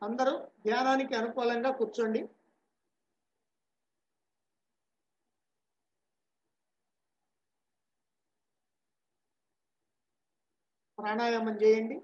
అందరూ ధ్యానానికి అనుకూలంగా కూర్చోండి ప్రాణాయామం చేయండి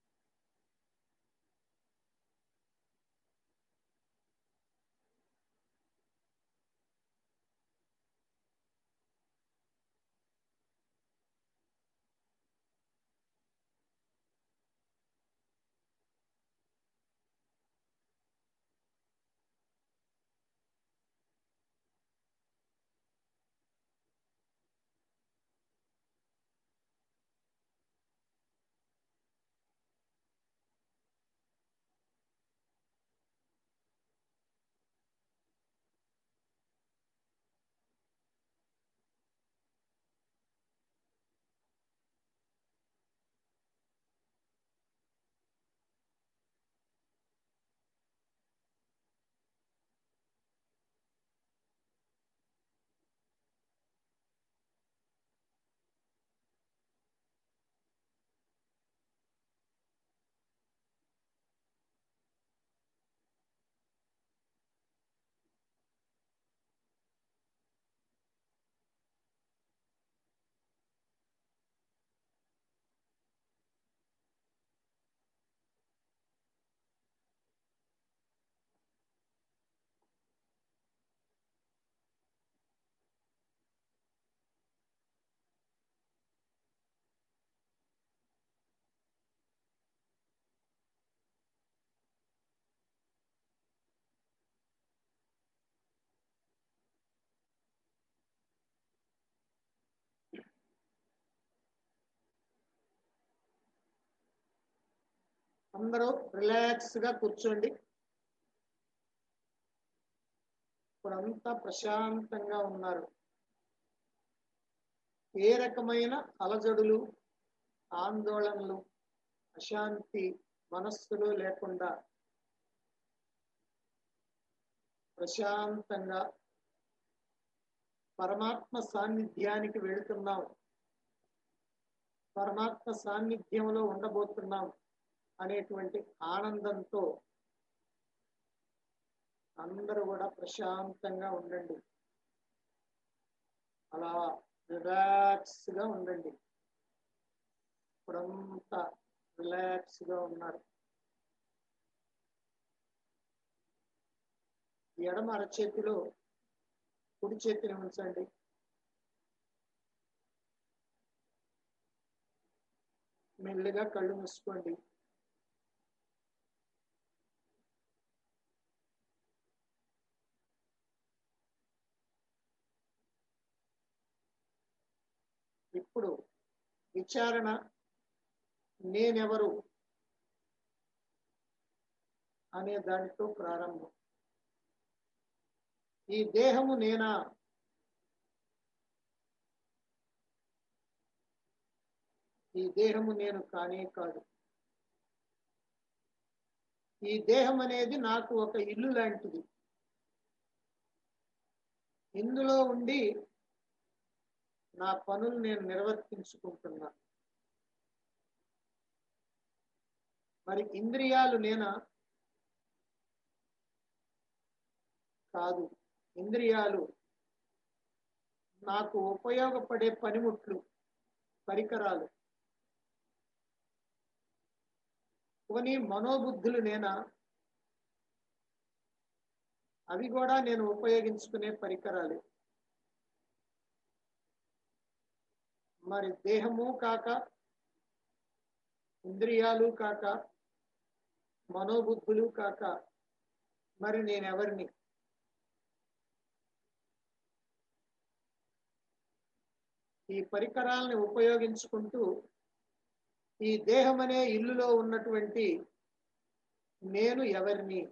అందరూ రిలాక్స్ గా కూర్చోండి ఇప్పుడంతా ప్రశాంతంగా ఉన్నారు ఏ రకమైన అలజడులు ఆందోళనలు అశాంతి మనస్సులు లేకుండా ప్రశాంతంగా పరమాత్మ సాన్నిధ్యానికి వెళుతున్నాం పరమాత్మ సాన్నిధ్యంలో ఉండబోతున్నాం అనేటువంటి ఆనందంతో అందరూ కూడా ప్రశాంతంగా ఉండండి అలా రిలాక్స్ గా ఉండండి ఇప్పుడంతా రిలాక్స్ గా ఉన్నారు ఎడమ అరచేతిలో కుడి చేతిని ఉంచండి మెల్లిగా కళ్ళు మూసుకోండి ఇప్పుడు విచారణ నేనెవరు అనే దానితో ప్రారంభం ఈ దేహము నేనా ఈ దేహము నేను కానే కాదు ఈ దేహం అనేది నాకు ఒక ఇల్లు లాంటిది ఇందులో ఉండి నా పనులు నేను నిర్వర్తించుకుంటున్నా మరి ఇంద్రియాలు నేనా కాదు ఇంద్రియాలు నాకు ఉపయోగపడే పనిముట్లు పరికరాలు కొని మనోబుద్ధులు నేనా అవి కూడా నేను ఉపయోగించుకునే పరికరాలు మరి దేహము కాక ఇంద్రియాలు కాక మనోబుద్ధులు కాక మరి నేనెవరిని ఈ పరికరాలని ఉపయోగించుకుంటూ ఈ దేహం అనే ఇల్లులో ఉన్నటువంటి నేను ఎవరిని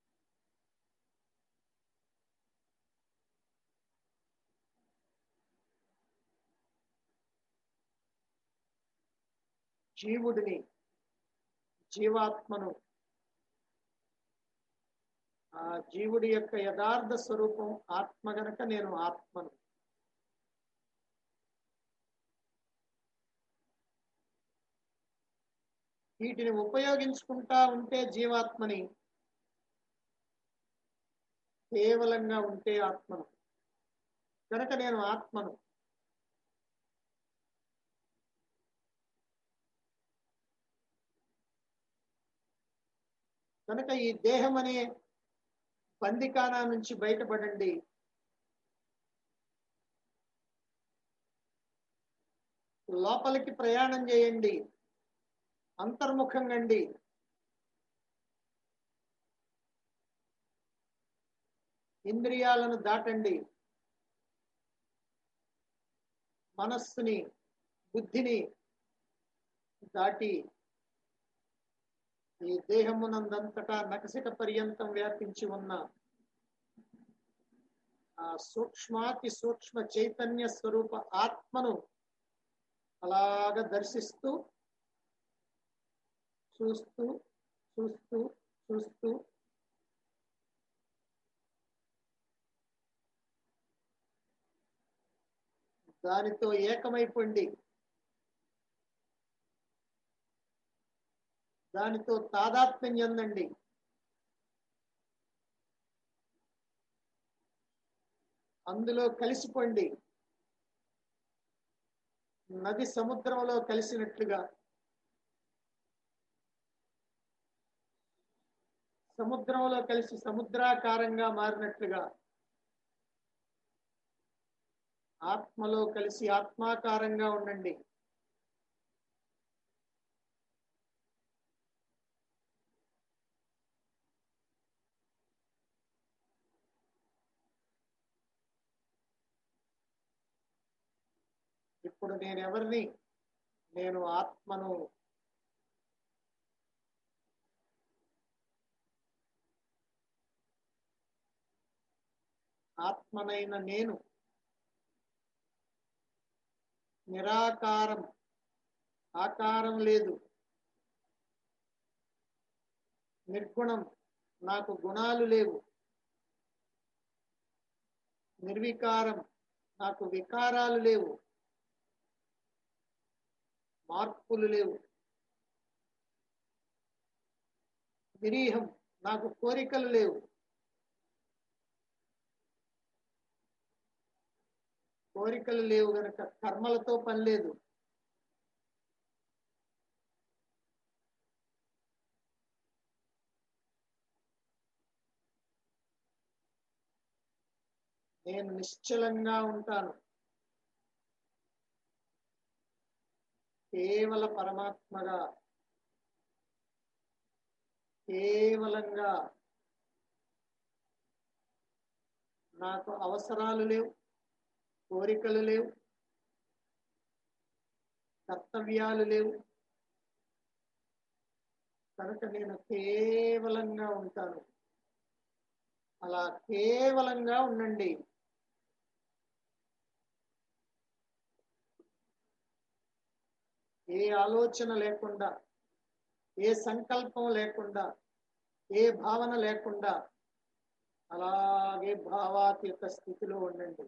జీవుడిని జీవాత్మను ఆ జీవుడి యొక్క యథార్థ స్వరూపం ఆత్మ గనక నేను ఆత్మను వీటిని ఉపయోగించుకుంటా ఉంటే జీవాత్మని కేవలంగా ఉంటే ఆత్మను కనుక నేను ఆత్మను కనుక ఈ దేహం అనే బందికానా నుంచి బయటపడండి లోపలికి ప్రయాణం చేయండి అంతర్ముఖంగండి ఇంద్రియాలను దాటండి మనస్సుని బుద్ధిని దాటి ఈ దేహమునందంతటా నకసిక పర్యంతం వ్యాపించి ఉన్న ఆ సూక్ష్మాతి సూక్ష్మ చైతన్య స్వరూప ఆత్మను అలాగ దర్శిస్తూ చూస్తూ చూస్తూ చూస్తూ దానితో ఏకమైపోండి దానితో తాదాత్మ్యం చెందండి అందులో కలిసిపోండి నది సముద్రంలో కలిసినట్లుగా సముద్రంలో కలిసి సముద్రాకారంగా మారినట్లుగా ఆత్మలో కలిసి ఆత్మాకారంగా ఉండండి ఇప్పుడు నేను ఎవరిని నేను ఆత్మను ఆత్మనైన నేను నిరాకారం ఆకారం లేదు నిర్గుణం నాకు గుణాలు లేవు నిర్వికారం నాకు వికారాలు లేవు మార్పులు లేవు నిరీహం నాకు కోరికలు లేవు కోరికలు లేవు గనక కర్మలతో పని లేదు నేను నిశ్చలంగా ఉంటాను కేవల పరమాత్మగా కేవలంగా నాకు అవసరాలు లేవు కోరికలు లేవు కర్తవ్యాలు లేవు కనుక నేను కేవలంగా ఉంటాను అలా కేవలంగా ఉండండి ఏ ఆలోచన లేకుండా ఏ సంకల్పం లేకుండా ఏ భావన లేకుండా అలాగే భావాతీత స్థితిలో ఉండండి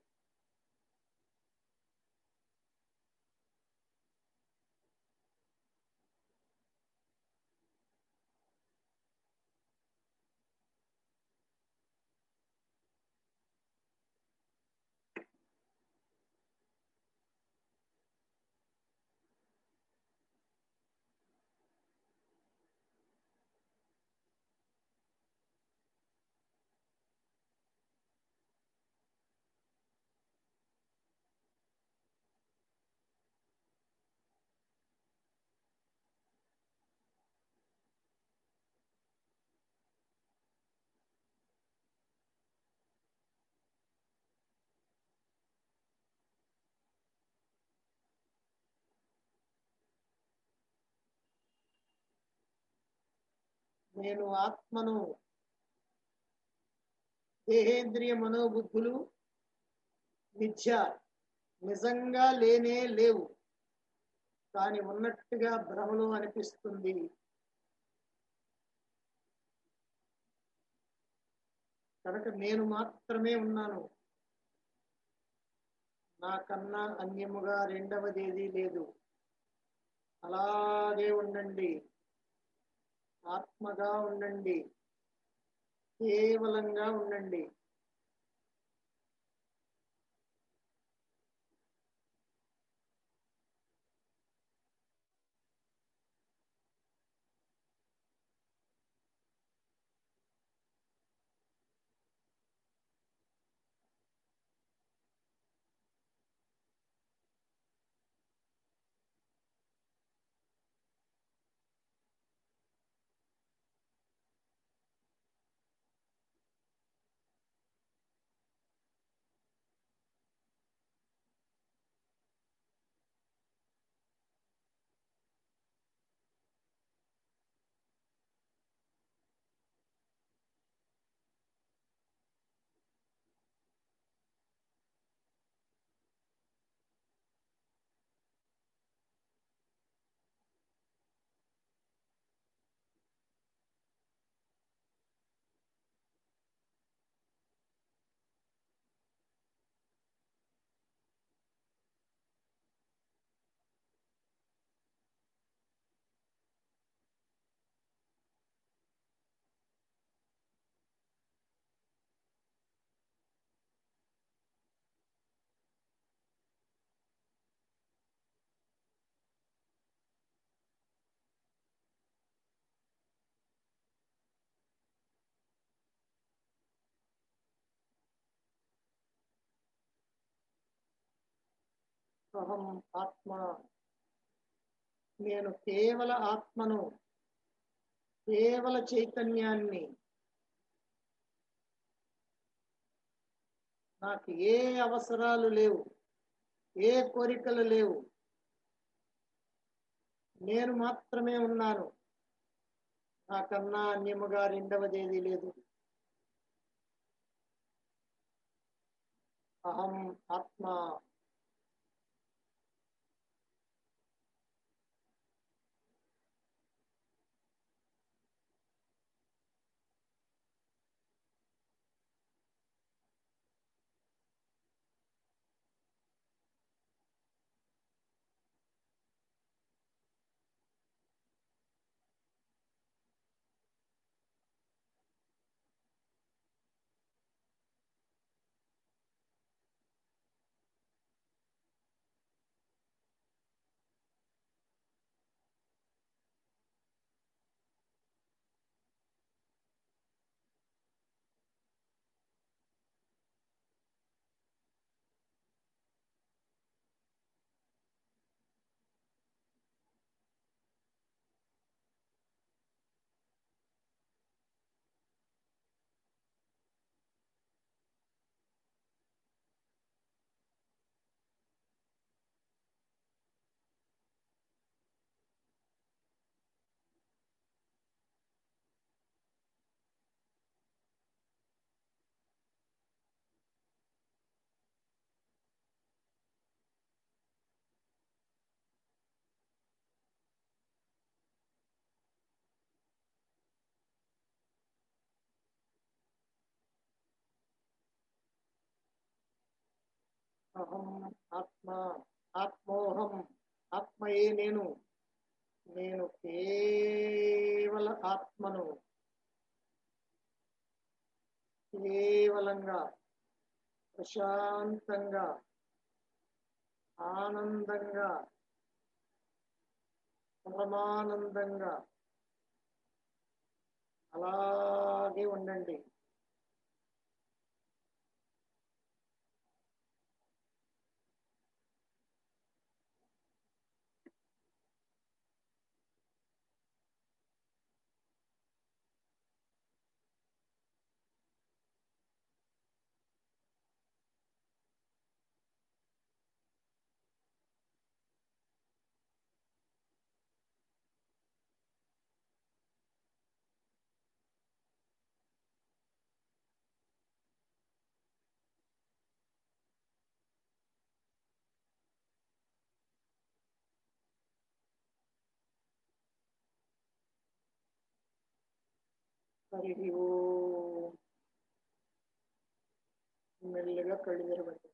నేను ఆత్మను దేహేంద్రియ మనోబుద్ధులు మిథ్య నిజంగా లేనే లేవు కానీ ఉన్నట్టుగా భ్రమలో అనిపిస్తుంది కనుక నేను మాత్రమే ఉన్నాను నాకన్నా అన్యముగా రెండవదేదీ లేదు అలాగే ఉండండి ఆత్మగా ఉండండి కేవలంగా ఉండండి అహం ఆత్మ నేను కేవల ఆత్మను కేవల చైతన్యాన్ని నాకు ఏ అవసరాలు లేవు ఏ కోరికలు లేవు నేను మాత్రమే ఉన్నాను నాకన్నా అన్యముగా రెండవదేది లేదు అహం ఆత్మ అహం ఆత్మ ఆత్మోహం ఆత్మయే నేను నేను కేవల ఆత్మను కేవలంగా ప్రశాంతంగా ఆనందంగా పరమానందంగా అలాగే ఉండండి హరి ఓం మెల్లిగా కళ్ళు తెరవండి